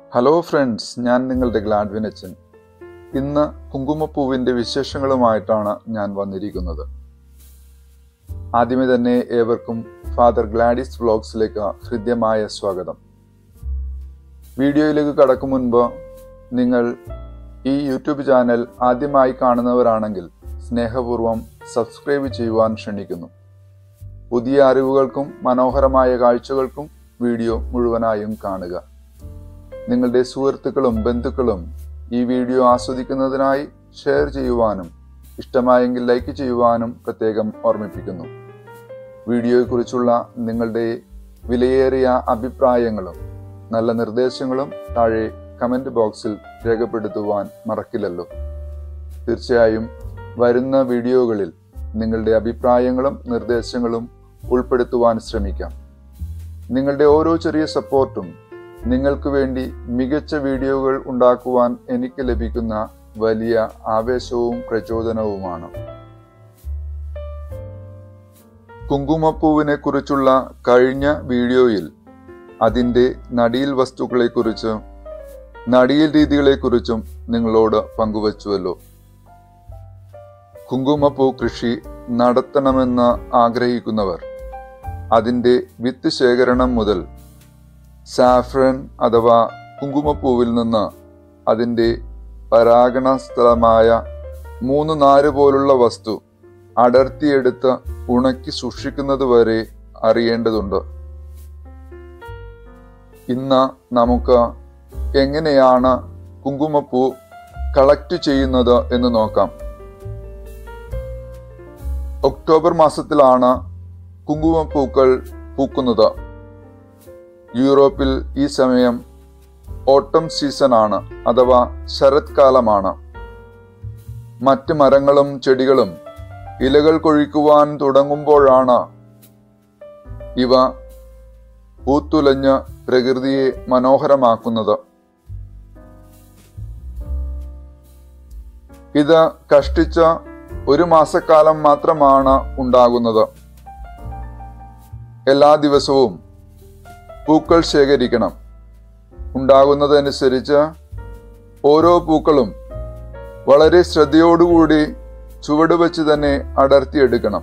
hello friends ഞാൻ നിങ്ങളുടെ ഗ്ലാഡ്വിനച്ചൻ ഇന്ന് കുങ്കുമപ്പൂവിൻ്റെ വിശേഷങ്ങളുമായിട്ടാണ് ഞാൻ വന്നിരിക്കുന്നത് ആദ്യമേ തന്നെ ഏവർക്കും ഫാദർ ഗ്ലാഡിസ് വ്ലോഗ്സിലേക്ക് ഹൃദ്യമായ സ്വാഗതം വീഡിയോയിലേക്ക് കടക്കും മുൻപ് നിങ്ങൾ ഈ യൂട്യൂബ് ചാനൽ ആദ്യമായി കാണുന്നവരാണെങ്കിൽ സ്നേഹപൂർവ്വം സബ്സ്ക്രൈബ് ചെയ്യുവാൻ ക്ഷണിക്കുന്നു പുതിയ അറിവുകൾക്കും മനോഹരമായ കാഴ്ചകൾക്കും വീഡിയോ മുഴുവനായും കാണുക നിങ്ങളുടെ സുഹൃത്തുക്കളും ബന്ധുക്കളും ഈ വീഡിയോ ആസ്വദിക്കുന്നതിനായി ഷെയർ ചെയ്യുവാനും ഇഷ്ടമായെങ്കിൽ ലൈക്ക് ചെയ്യുവാനും പ്രത്യേകം ഓർമ്മിപ്പിക്കുന്നു വീഡിയോയെക്കുറിച്ചുള്ള നിങ്ങളുടെ വിലയേറിയ അഭിപ്രായങ്ങളും നല്ല നിർദ്ദേശങ്ങളും താഴെ കമന്റ് ബോക്സിൽ രേഖപ്പെടുത്തുവാൻ മറക്കില്ലല്ലോ തീർച്ചയായും വരുന്ന വീഡിയോകളിൽ നിങ്ങളുടെ അഭിപ്രായങ്ങളും നിർദ്ദേശങ്ങളും ഉൾപ്പെടുത്തുവാൻ ശ്രമിക്കാം നിങ്ങളുടെ ഓരോ ചെറിയ സപ്പോർട്ടും നിങ്ങൾക്ക് വേണ്ടി മികച്ച വീഡിയോകൾ ഉണ്ടാക്കുവാൻ എനിക്ക് ലഭിക്കുന്ന വലിയ ആവേശവും പ്രചോദനവുമാണ് കുങ്കുമപ്പൂവിനെ കുറിച്ചുള്ള കഴിഞ്ഞ വീഡിയോയിൽ അതിൻ്റെ നടീൽ വസ്തുക്കളെക്കുറിച്ച് നടീൽ രീതികളെക്കുറിച്ചും നിങ്ങളോട് പങ്കുവച്ചുവല്ലോ കുങ്കുമപ്പൂ കൃഷി നടത്തണമെന്ന് ആഗ്രഹിക്കുന്നവർ അതിൻ്റെ വിത്ത് ശേഖരണം മുതൽ സാഫ്രൻ അഥവാ കുങ്കുമപ്പൂവിൽ നിന്ന് അതിൻ്റെ പരാഗണ സ്ഥലമായ മൂന്ന് നാര് പോലുള്ള വസ്തു അടർത്തിയെടുത്ത് ഉണക്കി സൂക്ഷിക്കുന്നത് വരെ അറിയേണ്ടതുണ്ട് ഇന്ന് നമുക്ക് എങ്ങനെയാണ് കുങ്കുമപ്പൂ കളക്ട് ചെയ്യുന്നത് എന്ന് നോക്കാം ഒക്ടോബർ മാസത്തിലാണ് കുങ്കുമപ്പൂക്കൾ പൂക്കുന്നത് യൂറോപ്പിൽ ഈ സമയം ഓട്ടം സീസൺ ആണ് അഥവാ ശരത്കാലമാണ് മറ്റ് മരങ്ങളും ചെടികളും ഇലകൾ കൊഴിക്കുവാൻ തുടങ്ങുമ്പോഴാണ് ഇവ പൂത്തുലഞ്ഞ് പ്രകൃതിയെ മനോഹരമാക്കുന്നത് ഇത് കഷ്ടിച്ച ഒരു മാസക്കാലം മാത്രമാണ് ഉണ്ടാകുന്നത് എല്ലാ ദിവസവും പൂക്കൾ ശേഖരിക്കണം ഉണ്ടാകുന്നതനുസരിച്ച് ഓരോ പൂക്കളും വളരെ ശ്രദ്ധയോടുകൂടി ചുവട് വെച്ച് തന്നെ അടർത്തിയെടുക്കണം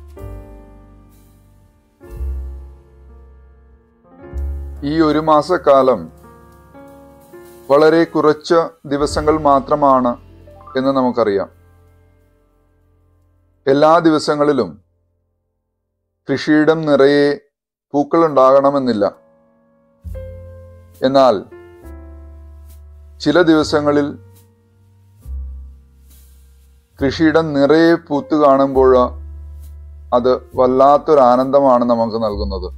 ഈ ഒരു മാസക്കാലം വളരെ കുറച്ച് ദിവസങ്ങൾ മാത്രമാണ് എന്ന് നമുക്കറിയാം എല്ലാ ദിവസങ്ങളിലും കൃഷിയിടം നിറയെ പൂക്കൾ ഉണ്ടാകണമെന്നില്ല എന്നാൽ ചില ദിവസങ്ങളിൽ കൃഷിയിടം നിറയെ പൂത്ത് കാണുമ്പോൾ അത് വല്ലാത്തൊരു ആനന്ദമാണ് നമുക്ക് നൽകുന്നത്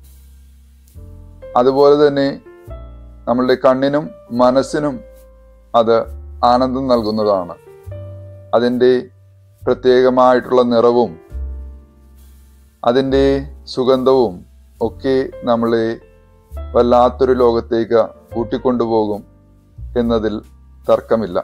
അതുപോലെ തന്നെ നമ്മളുടെ കണ്ണിനും മനസ്സിനും അത് ആനന്ദം നൽകുന്നതാണ് അതിൻ്റെ പ്രത്യേകമായിട്ടുള്ള നിറവും അതിൻ്റെ സുഗന്ധവും ഒക്കെ നമ്മളെ വല്ലാത്തൊരു ലോകത്തേക്ക് കൂട്ടിക്കൊണ്ടുപോകും എന്നതിൽ തർക്കമില്ല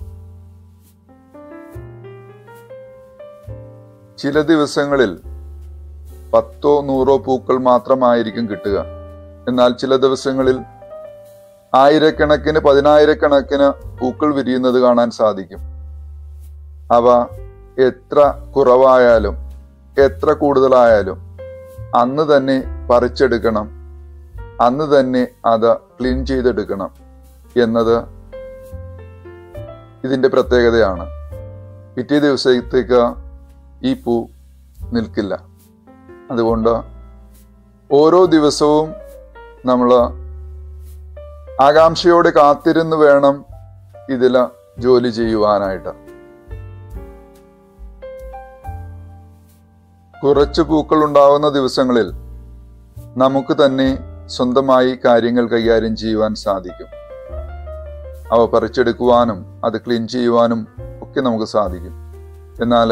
ചില ദിവസങ്ങളിൽ പത്തോ നൂറോ പൂക്കൾ മാത്രമായിരിക്കും കിട്ടുക എന്നാൽ ചില ദിവസങ്ങളിൽ ആയിരക്കണക്കിന് പതിനായിരക്കണക്കിന് പൂക്കൾ വിരിയുന്നത് കാണാൻ സാധിക്കും അവ എത്ര കുറവായാലും എത്ര കൂടുതലായാലും അന്ന് തന്നെ പറിച്ചെടുക്കണം അന്ന് തന്നെ അത് ക്ലീൻ ചെയ്തെടുക്കണം എന്നത് ഇതിന്റെ പ്രത്യേകതയാണ് പിറ്റേ ദിവസത്തേക്ക് ഈ പൂ നിൽക്കില്ല അതുകൊണ്ട് ഓരോ ദിവസവും നമ്മൾ ആകാംക്ഷയോടെ കാത്തിരുന്ന് വേണം ഇതിൽ ജോലി ചെയ്യുവാനായിട്ട് കുറച്ച് പൂക്കൾ ഉണ്ടാവുന്ന ദിവസങ്ങളിൽ നമുക്ക് തന്നെ സ്വന്തമായി കാര്യങ്ങൾ കൈകാര്യം ചെയ്യുവാൻ സാധിക്കും അവ പറിച്ചെടുക്കുവാനും അത് ക്ലീൻ ചെയ്യുവാനും ഒക്കെ നമുക്ക് സാധിക്കും എന്നാൽ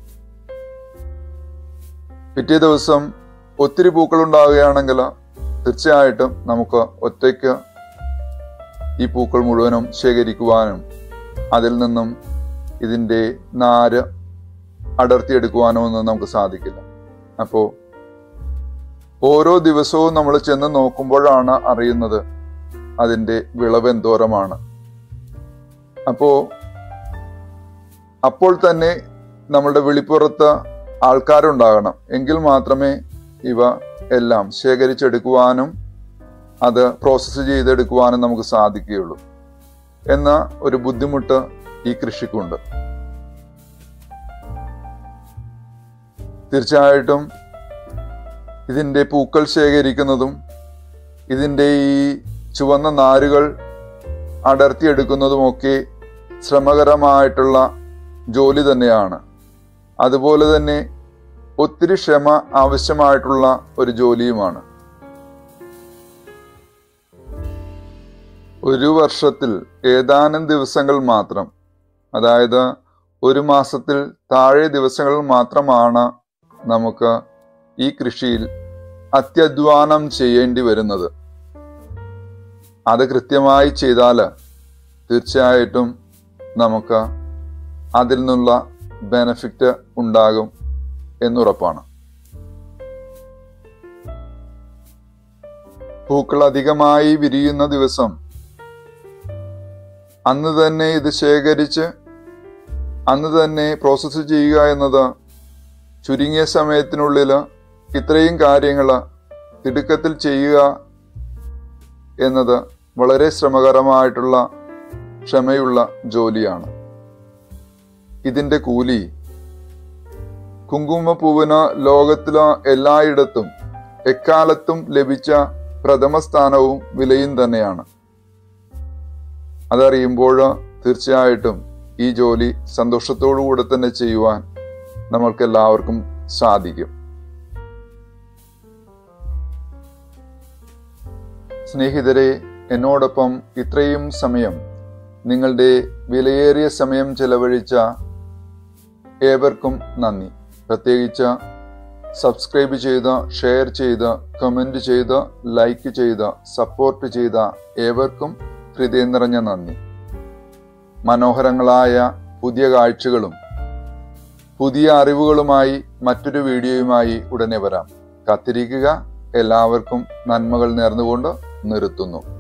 പിറ്റേ ദിവസം ഒത്തിരി പൂക്കൾ ഉണ്ടാവുകയാണെങ്കിൽ തീർച്ചയായിട്ടും നമുക്ക് ഒറ്റയ്ക്ക് ഈ പൂക്കൾ മുഴുവനും ശേഖരിക്കുവാനും അതിൽ നിന്നും ഇതിൻ്റെ നാര് അടർത്തിയെടുക്കുവാനോ ഒന്നും നമുക്ക് സാധിക്കില്ല അപ്പോൾ ഓരോ ദിവസവും നമ്മൾ ചെന്ന് നോക്കുമ്പോഴാണ് അറിയുന്നത് അതിൻ്റെ വിളവ് എന്തോരമാണ് അപ്പോ അപ്പോൾ തന്നെ നമ്മളുടെ വെളിപ്പുറത്ത് ആൾക്കാരുണ്ടാകണം എങ്കിൽ മാത്രമേ ഇവ എല്ലാം ശേഖരിച്ചെടുക്കുവാനും അത് പ്രോസസ്സ് ചെയ്തെടുക്കുവാനും നമുക്ക് സാധിക്കുകയുള്ളൂ എന്ന ഒരു ബുദ്ധിമുട്ട് ഈ കൃഷിക്കുണ്ട് തീർച്ചയായിട്ടും ഇതിൻ്റെ പൂക്കൾ ശേഖരിക്കുന്നതും ഇതിൻ്റെ ഈ ചുവന്ന നാരുകൾ അടർത്തിയെടുക്കുന്നതുമൊക്കെ ശ്രമകരമായിട്ടുള്ള ജോലി തന്നെയാണ് അതുപോലെ തന്നെ ഒത്തിരി ക്ഷമ ആവശ്യമായിട്ടുള്ള ഒരു ജോലിയുമാണ് ഒരു വർഷത്തിൽ ഏതാനും ദിവസങ്ങൾ മാത്രം അതായത് ഒരു മാസത്തിൽ താഴെ ദിവസങ്ങൾ മാത്രമാണ് നമുക്ക് ഈ കൃഷിയിൽ അത്യധ്വാനം ചെയ്യേണ്ടി വരുന്നത് അത് കൃത്യമായി ചെയ്താൽ തീർച്ചയായിട്ടും നമുക്ക് അതിൽ നിന്നുള്ള ബെനഫിറ്റ് ഉണ്ടാകും എന്നുറപ്പാണ് പൂക്കൾ അധികമായി വിരിയുന്ന ദിവസം അന്ന് തന്നെ ഇത് ശേഖരിച്ച് അന്ന് തന്നെ പ്രോസസ്സ് ചെയ്യുക എന്നത് ചുരുങ്ങിയ സമയത്തിനുള്ളിൽ ഇത്രയും കാര്യങ്ങൾ തിടുക്കത്തിൽ ചെയ്യുക എന്നത് വളരെ ശ്രമകരമായിട്ടുള്ള ക്ഷമയുള്ള ജോലിയാണ് ഇതിൻ്റെ കൂലി കുങ്കുമപ്പൂവിന് ലോകത്തിലെ എല്ലായിടത്തും എക്കാലത്തും ലഭിച്ച പ്രഥമ സ്ഥാനവും വിലയും തന്നെയാണ് അതറിയുമ്പോൾ തീർച്ചയായിട്ടും ഈ ജോലി സന്തോഷത്തോടു കൂടെ തന്നെ ചെയ്യുവാൻ നമ്മൾക്ക് എല്ലാവർക്കും സാധിക്കും സ്നേഹിതരെ എന്നോടൊപ്പം ഇത്രയും സമയം നിങ്ങളുടെ വിലയേറിയ സമയം ചെലവഴിച്ച ഏവർക്കും നന്ദി പ്രത്യേകിച്ച് സബ്സ്ക്രൈബ് ചെയ്ത് ഷെയർ ചെയ്ത് കമന്റ് ചെയ്ത് ലൈക്ക് ചെയ്ത് സപ്പോർട്ട് ചെയ്ത ഏവർക്കും ഹൃദയം നിറഞ്ഞ നന്ദി മനോഹരങ്ങളായ പുതിയ കാഴ്ചകളും പുതിയ അറിവുകളുമായി മറ്റൊരു വീഡിയോയുമായി ഉടനെ വരാം കാത്തിരിക്കുക എല്ലാവർക്കും നന്മകൾ നേർന്നുകൊണ്ട് നിർത്തുന്നു